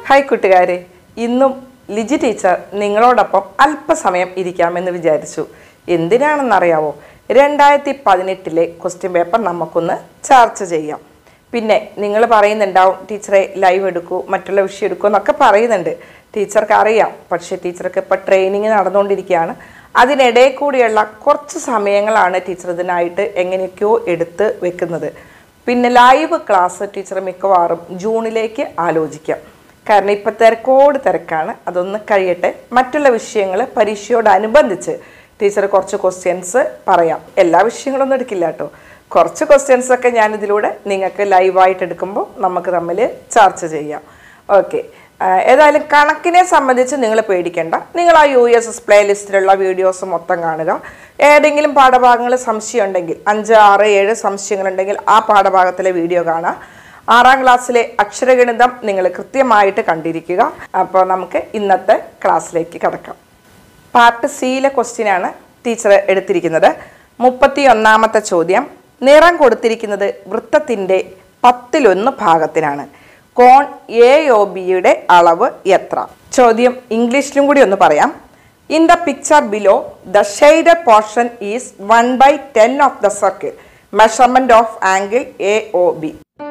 hi കൂട്ടുകാരെ ഇന്നും Liji teacher നിങ്ങളോടൊപ്പം അല്പസമയം ഇരിക്കാമെന്ന് വിചാരിച്ചു എന്തിനാണെന്നറിയാവോ രണ്ടായിരത്തി പതിനെട്ടിലെ ക്വസ്റ്റ്യൻ പേപ്പർ നമുക്കൊന്ന് ചർച്ച ചെയ്യാം പിന്നെ നിങ്ങൾ പറയുന്നുണ്ടാവും ടീച്ചറെ ലൈവ് എടുക്കൂ മറ്റുള്ള വിഷയം എടുക്കൂ എന്നൊക്കെ പറയുന്നുണ്ട് ടീച്ചർക്ക് അറിയാം പക്ഷേ ടീച്ചർക്ക് ഇപ്പോൾ ട്രെയിനിങ് നടന്നുകൊണ്ടിരിക്കുകയാണ് അതിനിടെ കൂടിയുള്ള കുറച്ച് സമയങ്ങളാണ് ടീച്ചർ ഇതിനായിട്ട് എങ്ങനെയൊക്കെയോ എടുത്ത് വെക്കുന്നത് പിന്നെ ലൈവ് ക്ലാസ് ടീച്ചർ മിക്കവാറും ജൂണിലേക്ക് ആലോചിക്കാം കാരണം ഇപ്പം തിരക്കോട് തിരക്കാണ് അതൊന്ന് കഴിയട്ടെ മറ്റുള്ള വിഷയങ്ങൾ പരീക്ഷയോടനുബന്ധിച്ച് ടീച്ചർ കുറച്ച് ക്വസ്റ്റ്യൻസ് പറയാം എല്ലാ വിഷയങ്ങളൊന്നും എടുക്കില്ല കേട്ടോ കുറച്ച് ക്വസ്റ്റ്യൻസ് ഒക്കെ ഞാൻ ഇതിലൂടെ നിങ്ങൾക്ക് ലൈവായിട്ട് എടുക്കുമ്പോൾ നമുക്ക് തമ്മിൽ ചർച്ച ചെയ്യാം ഓക്കെ ഏതായാലും കണക്കിനെ സംബന്ധിച്ച് നിങ്ങൾ പേടിക്കേണ്ട നിങ്ങൾ ആ യു എസ് എസ് പ്ലേ ലിസ്റ്റിലുള്ള വീഡിയോസ് മൊത്തം കാണുക ഏതെങ്കിലും പാഠഭാഗങ്ങൾ സംശയം ഉണ്ടെങ്കിൽ അഞ്ച് ആറ് ഏഴ് സംശയങ്ങളുണ്ടെങ്കിൽ ആ പാഠഭാഗത്തിലെ വീഡിയോ കാണാം ആറാം ക്ലാസ്സിലെ അക്ഷരഗണിതം നിങ്ങൾ കൃത്യമായിട്ട് കണ്ടിരിക്കുക അപ്പോൾ നമുക്ക് ഇന്നത്തെ ക്ലാസ്സിലേക്ക് കടക്കാം പാർട്ട് സിയിലെ ക്വസ്റ്റ്യൻ ആണ് ടീച്ചർ എടുത്തിരിക്കുന്നത് മുപ്പത്തി ഒന്നാമത്തെ ചോദ്യം നിറം കൊടുത്തിരിക്കുന്നത് വൃത്തത്തിൻ്റെ പത്തിലൊന്ന് ഭാഗത്തിനാണ് കോൺ എ ഒ ബിയുടെ അളവ് എത്ര ചോദ്യം ഇംഗ്ലീഷിലും കൂടി ഒന്ന് പറയാം in the picture below the shaded portion is one by ten of the circle measurement of angle A O B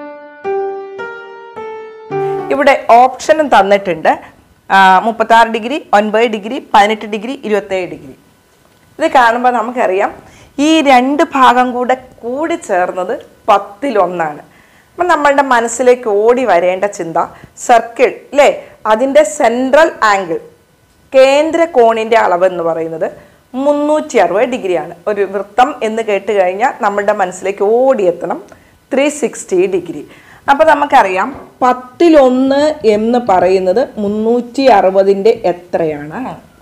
ഇവിടെ ഓപ്ഷനും തന്നിട്ടുണ്ട് മുപ്പത്താറ് ഡിഗ്രി ഒൻപത് ഡിഗ്രി പതിനെട്ട് ഡിഗ്രി ഇരുപത്തേഴ് ഡിഗ്രി ഇത് കാണുമ്പോൾ നമുക്കറിയാം ഈ രണ്ട് ഭാഗം കൂടെ കൂടി ചേർന്നത് പത്തിലൊന്നാണ് അപ്പം നമ്മളുടെ മനസ്സിലേക്ക് ഓടി വരേണ്ട ചിന്ത സർക്കിൾ അല്ലേ അതിൻ്റെ സെൻട്രൽ ആംഗിൾ കേന്ദ്ര കോണിൻ്റെ അളവ് എന്ന് പറയുന്നത് മുന്നൂറ്റി അറുപത് ഡിഗ്രിയാണ് ഒരു വൃത്തം എന്ന് കേട്ട് കഴിഞ്ഞാൽ നമ്മളുടെ മനസ്സിലേക്ക് ഓടിയെത്തണം ത്രീ സിക്സ്റ്റി ഡിഗ്രി അപ്പോൾ നമുക്കറിയാം പത്തിലൊന്ന് എന്ന് പറയുന്നത് മുന്നൂറ്റി അറുപതിൻ്റെ എത്രയാണ്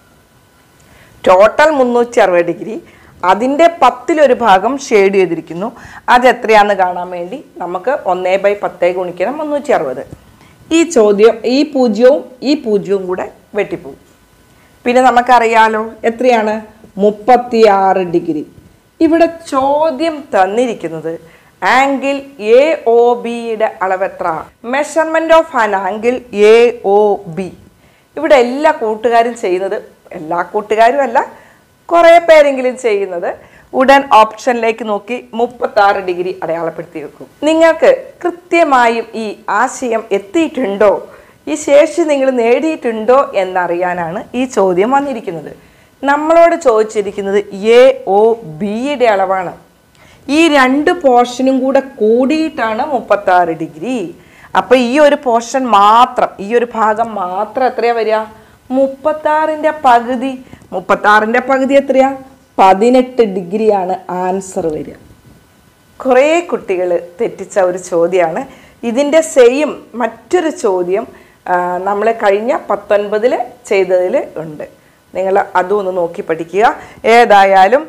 ടോട്ടൽ മുന്നൂറ്റി അറുപത് ഡിഗ്രി അതിൻ്റെ പത്തിലൊരു ഭാഗം ഷെയ്ഡ് ചെയ്തിരിക്കുന്നു അത് എത്രയാണെന്ന് കാണാൻ വേണ്ടി നമുക്ക് ഒന്നേ ബൈ പത്തേ ഗുണിക്കണം മുന്നൂറ്റി അറുപത് ഈ ചോദ്യം ഈ പൂജ്യവും ഈ പൂജ്യവും കൂടെ വെട്ടിപ്പോവും പിന്നെ നമുക്കറിയാലോ എത്രയാണ് മുപ്പത്തിയാറ് ഡിഗ്രി ഇവിടെ ചോദ്യം തന്നിരിക്കുന്നത് ആംഗിൾ എ ഒ ബിയുടെ അളവ് എത്ര measurement of an angle A O B ഇവിടെ എല്ലാ കൂട്ടുകാരും ചെയ്യുന്നത് എല്ലാ കൂട്ടുകാരും അല്ല കുറേ പേരെങ്കിലും ചെയ്യുന്നത് ഉടൻ ഓപ്ഷനിലേക്ക് നോക്കി മുപ്പത്താറ് ഡിഗ്രി അടയാളപ്പെടുത്തി വെക്കും നിങ്ങൾക്ക് കൃത്യമായും ഈ ആശയം എത്തിയിട്ടുണ്ടോ ഈ ശേഷി നിങ്ങൾ നേടിയിട്ടുണ്ടോ എന്നറിയാനാണ് ഈ ചോദ്യം വന്നിരിക്കുന്നത് നമ്മളോട് ചോദിച്ചിരിക്കുന്നത് എ ഒ ബിയുടെ അളവാണ് ഈ രണ്ട് പോർഷനും കൂടെ കൂടിയിട്ടാണ് മുപ്പത്താറ് ഡിഗ്രി അപ്പൊ ഈ ഒരു പോർഷൻ മാത്രം ഈ ഒരു ഭാഗം മാത്രം എത്രയാ വരിക മുപ്പത്താറിന്റെ പകുതി മുപ്പത്താറിന്റെ പകുതി എത്രയാ പതിനെട്ട് ഡിഗ്രിയാണ് ആൻസർ വരിക കുറേ കുട്ടികൾ തെറ്റിച്ച ഒരു ചോദ്യമാണ് ഇതിൻ്റെ സെയിം മറ്റൊരു ചോദ്യം നമ്മൾ കഴിഞ്ഞ പത്തൊൻപതിൽ ചെയ്തതിൽ ഉണ്ട് നിങ്ങൾ അതും ഒന്ന് നോക്കി പഠിക്കുക ഏതായാലും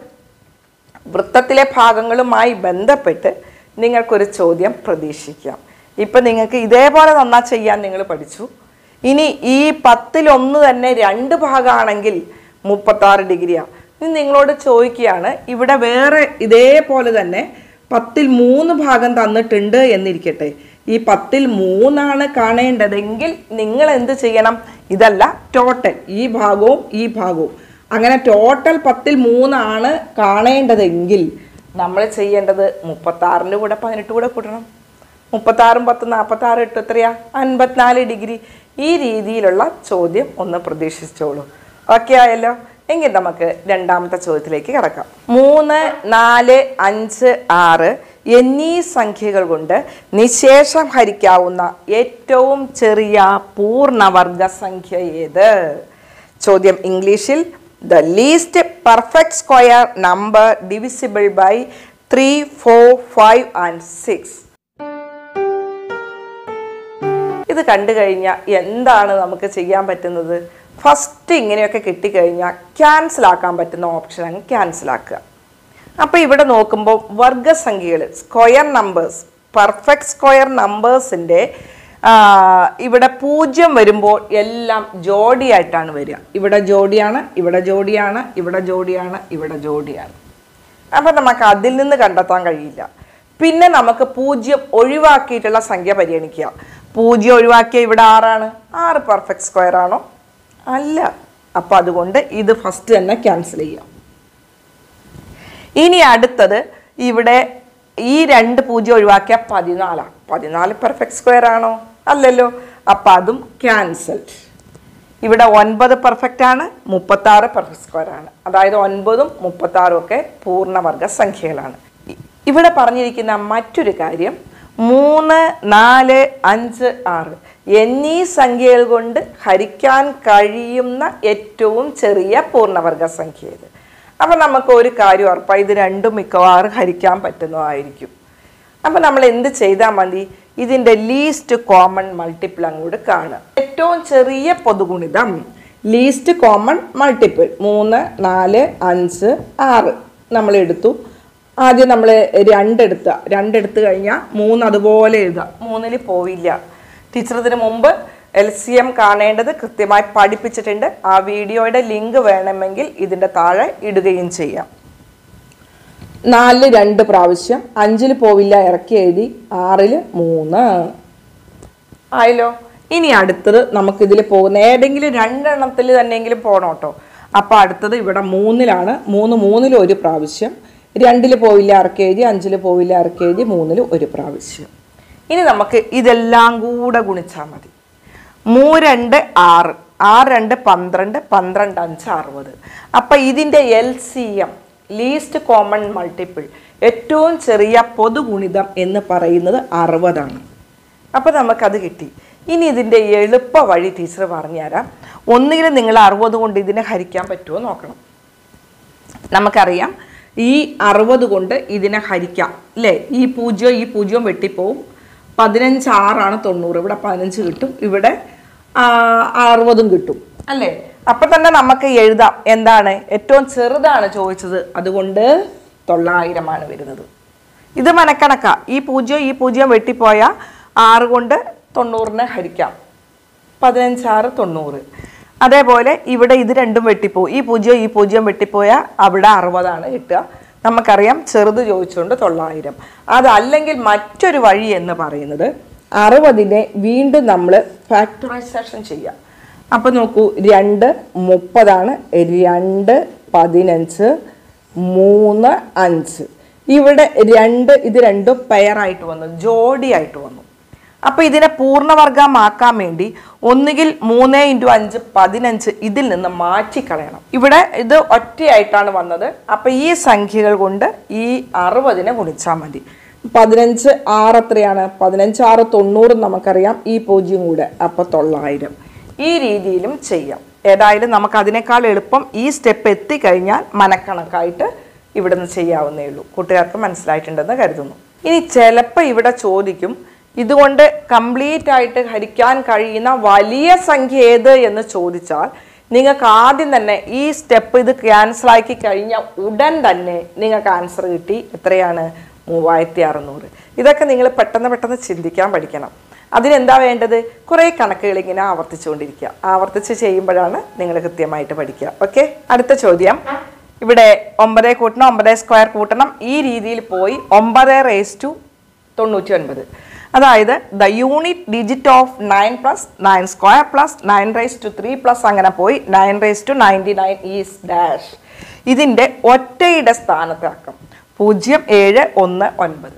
വൃത്തത്തിലെ ഭാഗങ്ങളുമായി ബന്ധപ്പെട്ട് നിങ്ങൾക്കൊരു ചോദ്യം പ്രതീക്ഷിക്കാം ഇപ്പം നിങ്ങൾക്ക് ഇതേപോലെ നന്നാ ചെയ്യാൻ നിങ്ങൾ പഠിച്ചു ഇനി ഈ പത്തിലൊന്ന് തന്നെ രണ്ട് ഭാഗമാണെങ്കിൽ മുപ്പത്താറ് ഡിഗ്രിയാണ് ഇനി നിങ്ങളോട് ചോദിക്കുകയാണ് ഇവിടെ വേറെ ഇതേപോലെ തന്നെ പത്തിൽ മൂന്ന് ഭാഗം തന്നിട്ടുണ്ട് എന്നിരിക്കട്ടെ ഈ പത്തിൽ മൂന്നാണ് കാണേണ്ടതെങ്കിൽ നിങ്ങൾ എന്ത് ചെയ്യണം ഇതല്ല ടോട്ടൽ ഈ ഭാഗവും ഈ ഭാഗവും അങ്ങനെ ടോട്ടൽ പത്തിൽ മൂന്നാണ് കാണേണ്ടതെങ്കിൽ നമ്മൾ ചെയ്യേണ്ടത് മുപ്പത്താറിൻ്റെ കൂടെ പതിനെട്ട് കൂടെ കൂട്ടണം മുപ്പത്താറും പത്ത് നാൽപ്പത്താറ് എട്ട് എത്രയാ അൻപത്തിനാല് ഡിഗ്രി ഈ രീതിയിലുള്ള ചോദ്യം ഒന്ന് പ്രതീക്ഷിച്ചോളൂ ഓക്കെ ആയല്ലോ എങ്കിൽ നമുക്ക് രണ്ടാമത്തെ ചോദ്യത്തിലേക്ക് കിടക്കാം മൂന്ന് നാല് അഞ്ച് ആറ് എന്നീ സംഖ്യകൾ കൊണ്ട് നിശേഷം ഹരിക്കാവുന്ന ഏറ്റവും ചെറിയ പൂർണ്ണവർഗ സംഖ്യ ഏത് ചോദ്യം ഇംഗ്ലീഷിൽ the least perfect square number divisible by three four five and six ഇത് കണ്ടു കഴിഞ്ഞാൽ എന്താണ് നമുക്ക് ചെയ്യാൻ പറ്റുന്നത് ഫസ്റ്റ് ഇങ്ങനെയൊക്കെ കിട്ടിക്കഴിഞ്ഞാൽ ക്യാൻസൽ ആക്കാൻ പറ്റുന്ന ഓപ്ഷൻ അങ്ങ് ക്യാൻസൽ ആക്കുക അപ്പോൾ ഇവിടെ നോക്കുമ്പോൾ വർഗസംഖ്യകൾ സ്ക്വയർ നമ്പേഴ്സ് പെർഫെക്റ്റ് സ്ക്വയർ നമ്പേഴ്സിൻ്റെ ഇവിടെ പൂജ്യം വരുമ്പോൾ എല്ലാം ജോഡിയായിട്ടാണ് വരിക ഇവിടെ ജോഡിയാണ് ഇവിടെ ജോഡിയാണ് ഇവിടെ ജോഡിയാണ് ഇവിടെ ജോഡിയാണ് അപ്പം നമുക്ക് അതിൽ നിന്ന് കണ്ടെത്താൻ കഴിയില്ല പിന്നെ നമുക്ക് പൂജ്യം ഒഴിവാക്കിയിട്ടുള്ള സംഖ്യ പരിഗണിക്കുക പൂജ്യം ഒഴിവാക്കിയ ഇവിടെ ആറാണ് ആറ് പെർഫെക്റ്റ് സ്ക്വയർ ആണോ അല്ല അപ്പം അതുകൊണ്ട് ഇത് ഫസ്റ്റ് തന്നെ ക്യാൻസൽ ചെയ്യാം ഇനി അടുത്തത് ഇവിടെ ഈ രണ്ട് പൂജ്യം ഒഴിവാക്കിയ പതിനാലാണ് പതിനാല് പെർഫെക്റ്റ് സ്ക്വയർ ആണോ അല്ലല്ലോ അപ്പം അതും ക്യാൻസൽഡ് ഇവിടെ ഒൻപത് പെർഫെക്റ്റ് ആണ് മുപ്പത്തി ആറ് പെർഫെക്റ്റ് സ്ക്വയർ ആണ് അതായത് ഒൻപതും മുപ്പത്തി ആറും ഒക്കെ പൂർണ്ണവർഗ സംഖ്യകളാണ് ഇ- ഇവിടെ പറഞ്ഞിരിക്കുന്ന മറ്റൊരു കാര്യം മൂന്ന് നാല് അഞ്ച് ആറ് എന്നീ സംഖ്യകൾ കൊണ്ട് ഹരിക്കാൻ കഴിയുന്ന ഏറ്റവും ചെറിയ പൂർണ്ണവർഗ സംഖ്യ ഇത് അപ്പം നമുക്ക് ഒരു കാര്യം ഉറപ്പാണ് ഇത് രണ്ടും മിക്കവാറും ഹരിക്കാൻ പറ്റുന്നതായിരിക്കും അപ്പം നമ്മൾ എന്ത് ചെയ്താൽ മതി ഇതിൻ്റെ ലീസ്റ്റ് കോമൺ മൾട്ടിപ്പിൾ അങ്ങോട്ട് കാണുക ഏറ്റവും ചെറിയ പൊതുഗുണിതം ലീസ്റ്റ് കോമൺ മൾട്ടിപ്പിൾ മൂന്ന് നാല് അഞ്ച് ആറ് നമ്മൾ എടുത്തു ആദ്യം നമ്മൾ രണ്ടെടുത്ത രണ്ടെടുത്ത് കഴിഞ്ഞാൽ മൂന്ന് അതുപോലെ എഴുതുക മൂന്നിൽ പോവില്ല ടീച്ചർ ഇതിന് മുമ്പ് എൽ സി എം കാണേണ്ടത് കൃത്യമായി പഠിപ്പിച്ചിട്ടുണ്ട് ആ വീഡിയോയുടെ ലിങ്ക് വേണമെങ്കിൽ ഇതിൻ്റെ താഴെ ഇടുകയും ചെയ്യാം നാലില് രണ്ട് പ്രാവശ്യം അഞ്ചിൽ പോവില്ല ഇറക്കി എഴുതി ആറിൽ മൂന്ന് ആയല്ലോ ഇനി അടുത്തത് നമുക്ക് ഇതിൽ പോകുന്ന ഏതെങ്കിലും രണ്ടെണ്ണത്തിൽ തന്നെയെങ്കിലും പോകണം കേട്ടോ അപ്പോൾ അടുത്തത് ഇവിടെ മൂന്നിലാണ് മൂന്ന് മൂന്നിൽ ഒരു പ്രാവശ്യം രണ്ടിൽ പോവില്ല ഇറക്കി എഴുതി അഞ്ചിൽ പോവില്ല ഇറക്കി എഴുതി മൂന്നിൽ ഒരു പ്രാവശ്യം ഇനി നമുക്ക് ഇതെല്ലാം കൂടെ ഗുണിച്ചാൽ മതി മൂ രണ്ട് ആറ് ആറ് രണ്ട് പന്ത്രണ്ട് പന്ത്രണ്ട് അഞ്ച് അറുപത് അപ്പം ഇതിൻ്റെ L C M least common multiple ഏറ്റവും ചെറിയ പൊതുഗുണിതം എന്ന് പറയുന്നത് അറുപതാണ് അപ്പോൾ നമുക്കത് കിട്ടി ഇനി ഇതിൻ്റെ എളുപ്പ വഴി ടീച്ചർ പറഞ്ഞുതരാം ഒന്നുകിൽ നിങ്ങൾ അറുപത് കൊണ്ട് ഇതിനെ ഹരിക്കാൻ പറ്റുമോ നോക്കണം നമുക്കറിയാം ഈ അറുപത് കൊണ്ട് ഇതിനെ ഹരിക്കാം അല്ലേ ഈ പൂജ്യവും ഈ പൂജ്യവും വെട്ടിപ്പോവും പതിനഞ്ച് ആറാണ് തൊണ്ണൂറ് ഇവിടെ പതിനഞ്ച് കിട്ടും ഇവിടെ ആ, അറുപതും കിട്ടും അല്ലേ അപ്പം തന്നെ നമുക്ക് എഴുതാം എന്താണ് ഏറ്റവും ചെറുതാണ് ചോദിച്ചത് അതുകൊണ്ട് തൊള്ളായിരമാണ് വരുന്നത് ഇത് മനക്കണക്കാ ഈ പൂജ്യം ഈ പൂജ്യം വെട്ടിപ്പോയ ആറ് കൊണ്ട് തൊണ്ണൂറിനെ ഹരിക്കാം പതിനഞ്ചാറ് തൊണ്ണൂറ് അതേപോലെ ഇവിടെ ഇത് രണ്ടും വെട്ടിപ്പോവും ഈ പൂജ്യം ഈ പൂജ്യം വെട്ടിപ്പോയാൽ അവിടെ അറുപതാണ് കിട്ടുക നമുക്കറിയാം ചെറുത് ചോദിച്ചുകൊണ്ട് തൊള്ളായിരം അതല്ലെങ്കിൽ മറ്റൊരു വഴി എന്ന് പറയുന്നത് അറുപതിനെ വീണ്ടും നമ്മൾ ഫാക്ടറൈസേഷൻ ചെയ്യാം അപ്പം നോക്കൂ രണ്ട് മുപ്പതാണ് രണ്ട് പതിനഞ്ച് മൂന്ന് അഞ്ച് ഇവിടെ രണ്ട് ഇത് രണ്ടും പെയറായിട്ട് വന്നു ജോഡിയായിട്ട് വന്നു അപ്പോൾ ഇതിനെ പൂർണ്ണവർഗമാക്കാൻ വേണ്ടി ഒന്നുകിൽ മൂന്ന് ഇൻറ്റു അഞ്ച് പതിനഞ്ച് ഇതിൽ നിന്ന് മാറ്റിക്കളയണം ഇവിടെ ഇത് ഒറ്റയായിട്ടാണ് വന്നത് അപ്പോൾ ഈ സംഖ്യകൾ കൊണ്ട് ഈ അറുപതിനെ ഗുണിച്ചാൽ മതി പതിനഞ്ച് ആറ് എത്രയാണ് പതിനഞ്ച് ആറ് തൊണ്ണൂറ് നമുക്കറിയാം ഈ പൂജ്യം കൂടെ അപ്പോൾ തൊള്ളായിരം ഈ രീതിയിലും ചെയ്യാം ഏതായാലും നമുക്ക് അതിനേക്കാൾ എളുപ്പം ഈ സ്റ്റെപ്പ് എത്തിക്കഴിഞ്ഞാൽ മനക്കണക്കായിട്ട് ഇവിടുന്ന് ചെയ്യാവുന്നേ ഉള്ളൂ കൂട്ടുകാർക്ക് മനസ്സിലായിട്ടുണ്ടെന്ന് കരുതുന്നു ഇനി ചിലപ്പോൾ ഇവിടെ ചോദിക്കും ഇതുകൊണ്ട് കംപ്ലീറ്റ് ആയിട്ട് ഹരിക്കാൻ കഴിയുന്ന വലിയ സംഖ്യ ഏത് എന്ന് ചോദിച്ചാൽ നിങ്ങൾക്ക് ആദ്യം തന്നെ ഈ സ്റ്റെപ്പ് ഇത് ക്യാൻസൽ ആക്കി കഴിഞ്ഞാൽ ഉടൻ തന്നെ നിങ്ങൾക്ക് ആൻസർ കിട്ടി എത്രയാണ് മൂവായിരത്തി അറുന്നൂറ് ഇതൊക്കെ നിങ്ങൾ പെട്ടെന്ന് പെട്ടെന്ന് ചിന്തിക്കാൻ പഠിക്കണം അതിനെന്താ വേണ്ടത് കുറേ കണക്കുകൾ ഇങ്ങനെ ആവർത്തിച്ചുകൊണ്ടിരിക്കുക ആവർത്തിച്ച് ചെയ്യുമ്പോഴാണ് നിങ്ങൾ കൃത്യമായിട്ട് പഠിക്കുക ഓക്കെ അടുത്ത ചോദ്യം ഇവിടെ ഒമ്പത് കൂട്ടണം ഒമ്പത് സ്ക്വയർ കൂട്ടണം ഈ രീതിയിൽ പോയി ഒമ്പത് റേസ് ടു തൊണ്ണൂറ്റി ഒൻപത് അതായത് the unit digit of nine plus nine square plus nine raise to three plus അങ്ങനെ പോയി nine raise to ninety nine is dash ഇതിൻ്റെ ഒറ്റയുടെ സ്ഥാനത്ത് അക്കം പൂജ്യം ഏഴ് ഒന്ന് ഒൻപത്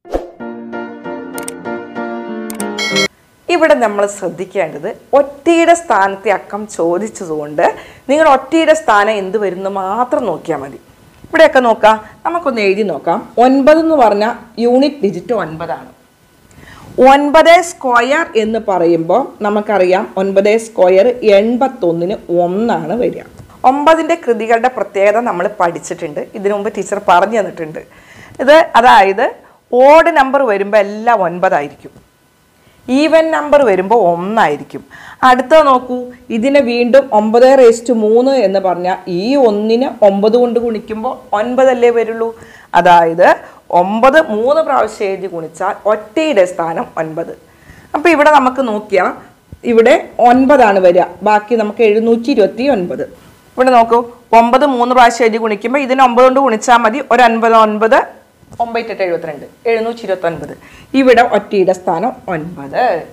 ഇവിടെ നമ്മൾ ശ്രദ്ധിക്കേണ്ടത് ഒറ്റയുടെ സ്ഥാനത്തെ അക്കം ചോദിച്ചതുകൊണ്ട് നിങ്ങൾ ഒറ്റയുടെ സ്ഥാനം എന്ത് വരുന്നു മാത്രം നോക്കിയാൽ മതി ഇവിടെയൊക്കെ നോക്കാം നമുക്കൊന്ന് എഴുതി നോക്കാം ഒൻപത് എന്ന് പറഞ്ഞാൽ യൂണിറ്റ് ഡിജിറ്റ് ഒൻപതാണ് ഒൻപത് സ്ക്വയർ എന്ന് പറയുമ്പോൾ നമുക്കറിയാം ഒൻപത് സ്ക്വയർ എൺപത്തൊന്നിന് ഒന്നാണ് വരിക ഒമ്പതിൻ്റെ കൃതികളുടെ പ്രത്യേകത നമ്മൾ പഠിച്ചിട്ടുണ്ട് ഇതിനു മുമ്പ് ടീച്ചർ പറഞ്ഞു തന്നിട്ടുണ്ട് ഇത് അതായത് ഓഡ് നമ്പർ വരുമ്പോൾ എല്ലാം ഒൻപതായിരിക്കും ഈവൻ നമ്പർ വരുമ്പോൾ ഒന്നായിരിക്കും അടുത്തത് നോക്കൂ ഇതിനെ വീണ്ടും ഒമ്പത് റേസ്റ്റ് മൂന്ന് എന്ന് പറഞ്ഞാൽ ഈ ഒന്നിന് ഒമ്പത് കൊണ്ട് ഗുണിക്കുമ്പോൾ ഒൻപതല്ലേ വരുള്ളൂ അതായത് ഒമ്പത് മൂന്ന് പ്രാവശ്യം എഴുതി ഗുണിച്ചാൽ ഒറ്റയുടെ സ്ഥാനം ഒൻപത് അപ്പോൾ ഇവിടെ നമുക്ക് നോക്കിയാൽ ഇവിടെ ഒൻപതാണ് വരിക ബാക്കി നമുക്ക് എഴുന്നൂറ്റി ഇരുപത്തി ഒൻപത് ഇവിടെ നോക്കൂ ഒമ്പത് മൂന്ന് പ്രാവശ്യം എഴുതി ഗുണിക്കുമ്പോൾ ഇതിന് ഒമ്പത് കൊണ്ട് ഗുണിച്ചാൽ മതി ഒരു ഒൻപത് ഒൻപത് ഒമ്പത്തെട്ട് എഴുപത്തിരണ്ട് എഴുന്നൂറ്റി ഇരുപത്തി ഒൻപത് ഇവിടെ ഒറ്റയുടെ സ്ഥാനം ഒൻപത്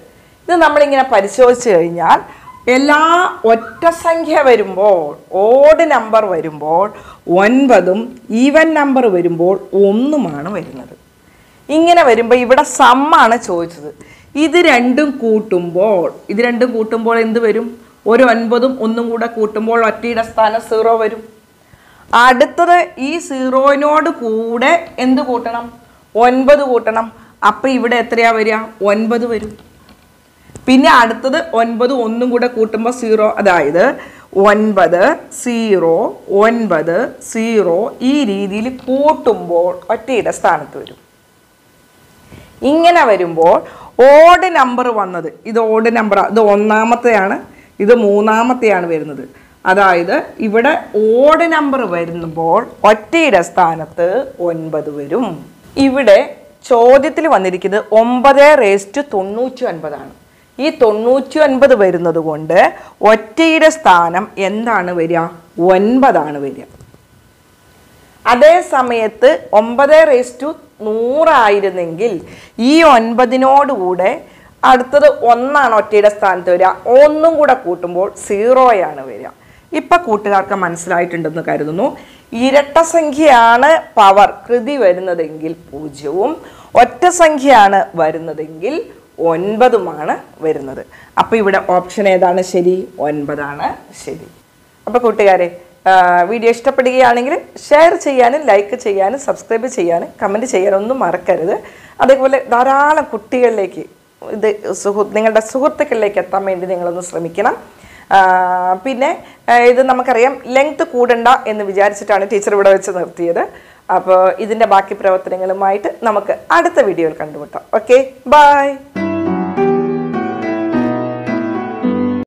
ഇത് നമ്മളിങ്ങനെ പരിശോധിച്ച് കഴിഞ്ഞാൽ എല്ലാ ഒറ്റ സംഖ്യ വരുമ്പോൾ ഓഡ് നമ്പർ വരുമ്പോൾ ഒൻപതും ഈവൻ നമ്പർ വരുമ്പോൾ ഒന്നുമാണ് വരുന്നത് ഇങ്ങനെ വരുമ്പോൾ ഇവിടെ സമ്മാണ് ചോദിച്ചത് ഇത് രണ്ടും കൂട്ടുമ്പോൾ ഇത് രണ്ടും കൂട്ടുമ്പോൾ എന്ത് വരും ഒരു ഒൻപതും ഒന്നും കൂടെ കൂട്ടുമ്പോൾ ഒറ്റയുടെ സ്ഥാനം സീറോ വരും അടുത്തത് ഈ സീറോയിനോട് കൂടെ എന്ത് കൂട്ടണം ഒൻപത് കൂട്ടണം അപ്പം ഇവിടെ എത്രയാ വരിക ഒൻപത് വരും പിന്നെ അടുത്തത് ഒൻപത് ഒന്നും കൂടെ കൂട്ടുമ്പോൾ സീറോ അതായത് ഒൻപത് സീറോ ഒൻപത് സീറോ ഈ രീതിയിൽ കൂട്ടുമ്പോൾ ഒറ്റയുടെ സ്ഥാനത്ത് വരും ഇങ്ങനെ വരുമ്പോൾ ഓഡ് നമ്പർ വന്നത് ഇത് ഓഡ് നമ്പർ ഇത് ഒന്നാമത്തെയാണ് ഇത് മൂന്നാമത്തെയാണ് വരുന്നത് അതായത് ഇവിടെ ഓഡ് നമ്പർ വരുമ്പോൾ ഒറ്റയുടെ സ്ഥാനത്ത് ഒൻപത് വരും ഇവിടെ ചോദ്യത്തിൽ വന്നിരിക്കുന്നത് ഒമ്പത് റേസ്റ്റ് തൊണ്ണൂറ്റി ഒൻപതാണ് ഈ തൊണ്ണൂറ്റി ഒൻപത് വരുന്നത് കൊണ്ട് ഒറ്റയുടെ സ്ഥാനം എന്താണ് വരിക ഒൻപതാണ് വരിക അതേ സമയത്ത് ഒമ്പത് റേസ് ടു നൂറായിരുന്നെങ്കിൽ ഈ ഒൻപതിനോടുകൂടെ അടുത്തത് ഒന്നാണ് ഒറ്റയുടെ സ്ഥാനത്ത് വരിക ഒന്നും കൂടെ കൂട്ടുമ്പോൾ സീറോയാണ് വരിക ഇപ്പൊ കൂട്ടുകാർക്ക് മനസ്സിലായിട്ടുണ്ടെന്ന് കരുതുന്നു ഇരട്ട സംഖ്യയാണ് പവർ കൃതി വരുന്നതെങ്കിൽ പൂജ്യവും ഒറ്റ സംഖ്യയാണ് വരുന്നതെങ്കിൽ ഒൻപതുമാണ് വരുന്നത് അപ്പൊ ഇവിടെ ഓപ്ഷൻ ഏതാണ് ശരി ഒൻപതാണ് ശരി അപ്പോൾ കൂട്ടുകാരെ ആ, വീഡിയോ ഇഷ്ടപ്പെടുകയാണെങ്കിൽ ഷെയർ ചെയ്യാനും ലൈക്ക് ചെയ്യാനും സബ്സ്ക്രൈബ് ചെയ്യാനും കമൻറ്റ് ചെയ്യാനൊന്നും മറക്കരുത് അതേപോലെ ധാരാളം കുട്ടികളിലേക്ക് ഇത് സുഹൃ നിങ്ങളുടെ സുഹൃത്തുക്കളിലേക്ക് എത്താൻ വേണ്ടി നിങ്ങളൊന്ന് ശ്രമിക്കണം ആ, പിന്നെ ആ, ഇത് നമുക്കറിയാം ലെങ്ത് കൂടണ്ട എന്ന് വിചാരിച്ചിട്ടാണ് ടീച്ചർ ഇവിടെ വെച്ച് നിർത്തിയത് അപ്പോൾ ഇതിൻ്റെ ബാക്കി പ്രവർത്തനങ്ങളുമായിട്ട് നമുക്ക് അടുത്ത വീഡിയോയിൽ കണ്ടുമുട്ടാം ഓക്കെ ബൈ